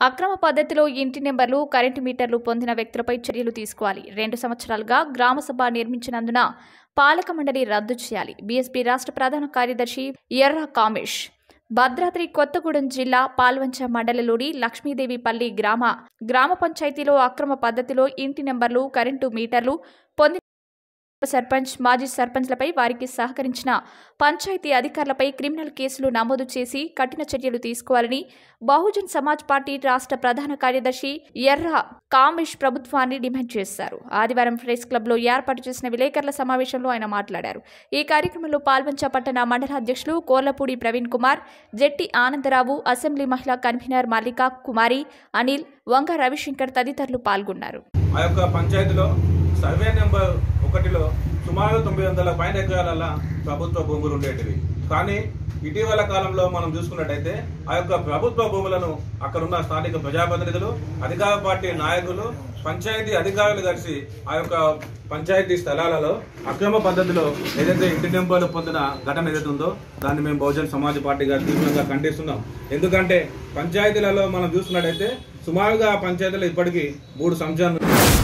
అక్రమ పద్ధతిలో ఇంటి నెంబర్లు కరెంటు మీటర్లు పొందిన వ్యక్తులపై చర్యలు తీసుకోవాలి రెండు సంవత్సరాలుగా గ్రామసభ నిర్మించినందున పాలక మండలి రద్దు చేయాలి బీఎస్పీ రాష్ట్ర ప్రధాన కార్యదర్శి ఎర్ర కామేష్ భద్రాద్రి కొత్తగూడెం జిల్లా పాల్వంచ మండలంలోని లక్ష్మీదేవిపల్లి గ్రామ గ్రామ పంచాయతీలో అక్రమ పద్ధతిలో ఇంటి నెంబర్లు కరెంటు మీటర్లు పొందిన సర్పంచ్ మాజీ సర్పంచ్లపై వారికి సహకరించిన పంచాయతీ అధికారులపై క్రిమినల్ కేసులు నమోదు చేసి కఠిన చర్యలు తీసుకోవాలని బహుజన్ సమాజ్ పార్టీ రాష్ట్ర ప్రధాన కార్యదర్శి ఎర్ర కామేష్ ప్రభుత్వాన్ని డిమాండ్ చేశారు ఆదివారం ప్రెస్ క్లబ్లో ఏర్పాటు చేసిన విలేకరుల సమావేశంలో ఆయన మాట్లాడారు ఈ కార్యక్రమంలో పాల్వంచ పట్టణ మండల అధ్యక్షులు కోర్లపూడి ప్రవీణ్ కుమార్ జెట్టి ఆనందరావు అసెంబ్లీ మహిళా కన్వీనర్ మల్లికా కుమారి అనిల్ వంగ రవిశంకర్ తదితరులు పాల్గొన్నారు ఆ యొక్క పంచాయతీలో సర్వే నెంబర్ ఒకటిలో సుమారు తొమ్మిది వందల పైన ఎకరాల ప్రభుత్వ భూములు ఉండేటివి కానీ ఇటీవల కాలంలో మనం చూసుకున్నట్టయితే ఆ యొక్క ప్రభుత్వ భూములను అక్కడున్న స్థానిక ప్రజాప్రతినిధులు అధికార పార్టీ నాయకులు పంచాయతీ అధికారులు కలిసి ఆ యొక్క పంచాయతీ స్థలాలలో అక్రమ పద్ధతిలో ఏదైతే ఇంటి నెంబర్లు పొందిన ఘటన ఏదైతే ఉందో దాన్ని మేము బహుజన్ సమాజ్ పార్టీగా తీవ్రంగా ఖండిస్తున్నాం ఎందుకంటే పంచాయతీలలో మనం చూసుకున్నట్టయితే సుమారుగా ఆ పంచాయతీలో ఇప్పటికీ మూడు సంవత్సరాలు